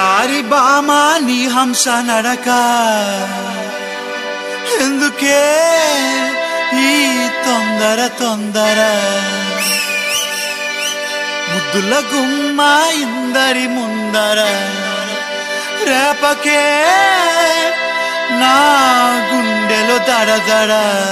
వయ్యారి బామా నీ హంస నడక ఎందుకే ఈ తొందర తొందర ముద్దుల గుమ్మ ఇందరి ముందర రేపకే నా గుండెలో దడదడ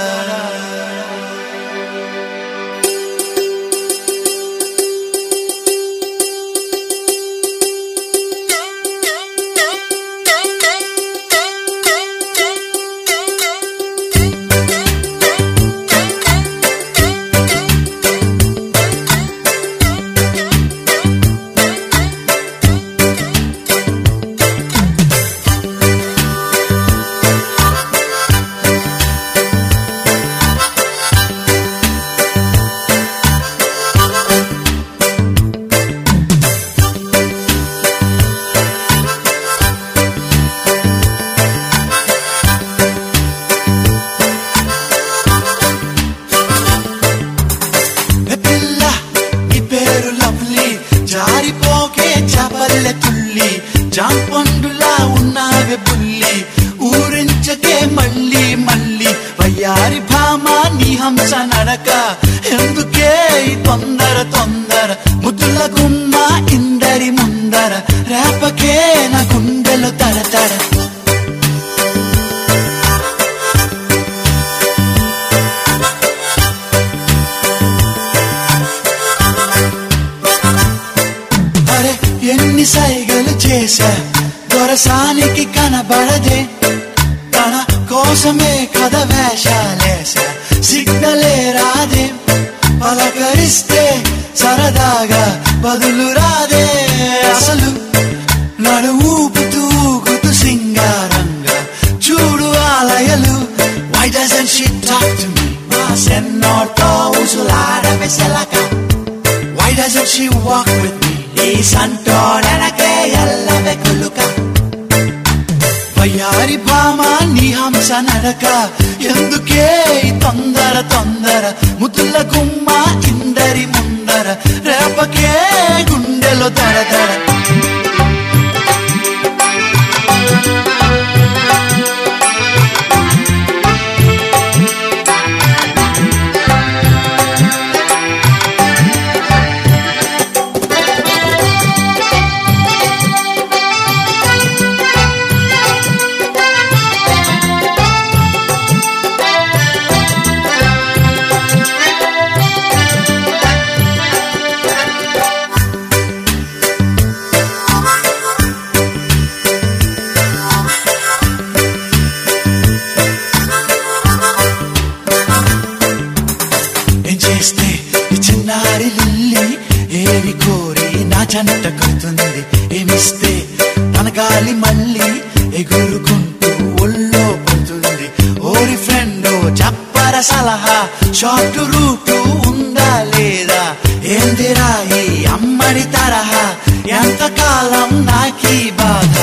ఏ పిల్ల నీ పేరు లవ్లీ జారిపోకే చపల్లె తుల్లి జాంపండులా ఉన్నావే బుల్లి ఊరించకే మళ్ళీ మళ్ళీ వయ్యారి భామ నీ హంస నడక ఎందుకే ఈ తొందర తొందర ముద్దుల గుమ్మ ఇందరి ముందర రేపకే నా గుండెలు తడతడ అరే ఎన్ని సైగలు చేశా దొరసానికి కనబడదే తన కోసమే కథ వేషాలేశా సిగ్నలే రాదే పలకరిస్తే సరదాగా బదులు రాదే అసలు నడు ఊపుతూ ఊగుతూ సింగారంగా చూడు ఆలయలు Why doesn't she talk to me? మా సెన్నోటో ఉసులాడవే సెలక Why doesn't she walk with me? ఈ సంటోడనకే ఎల్లవే కులుక వయ్యారి భామ నీ హంస నడక ఎందుకే ఈ తొందర తొందర ముద్దుల గుమ్మ ఇందరి ముందర రేపకే గుండెలో దడదడ ఏం చేస్తే ఈ చిన్నారి లిల్లి ఏమి కోరి నా జంట కడుతుంది ఏమిస్తే తన గాలి మళ్ళీ ఎగురుకుంటూ ఒళ్ళో పడుతుంది ఓరి ఫ్రెండ్ చెప్పర సలహా షార్ట్ రూటు ఉందా లేదా ఏందిరా ఈ అమ్మడి తరహా ఎంతకాలం నాకీ బాధ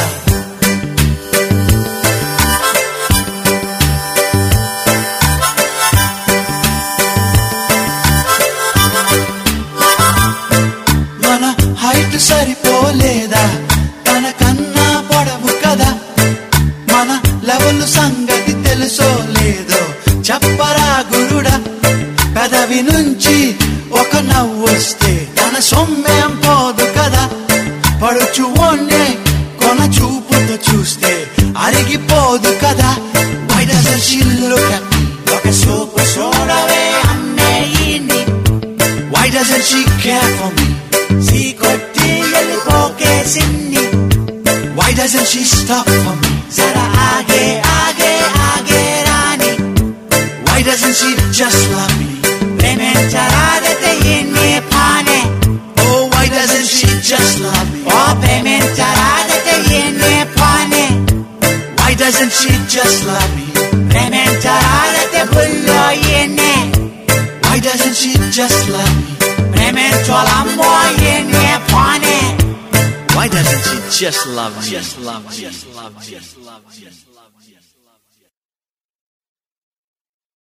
మన హైట్ సరిపోలేదా తన కన్నా పొడవు కదా మన లెవెల్ సంగతి తెలుసో లేదో చెప్పరా గురుడా పెదవి నుంచి ఒక నవ్వు వస్తే తన సొమ్మేం పోదు కదా పడుచు ఒన్నే కొన చూపుతో చూస్తే అరిగిపోదు కదా Why doesn't she look at me? ఒక చూపు చూడవే అన్నే ఈయన్ని. Why doesn't she care for me? సీకొట్టి వెళ్ళిపోకే సిన్ని Why doesn't she stop for me? జరా ఆగే ఆగే ఆగే రాని Why doesn't she just love me? ప్రేమించరాదతే ఎన్నే పానే Oh, why doesn't she just love me? ఓ ప్రేమించరాదతే ఎన్నే పానే Why doesn't she just love me? ప్రేమించరాదతే బుల్లో ఎన్నే Why doesn't she just love me? ప్రేమించాలమ్మో ఎన్నే పానే Why doesn't she just love me? Just love me. Just love me. Just love me. Just love me.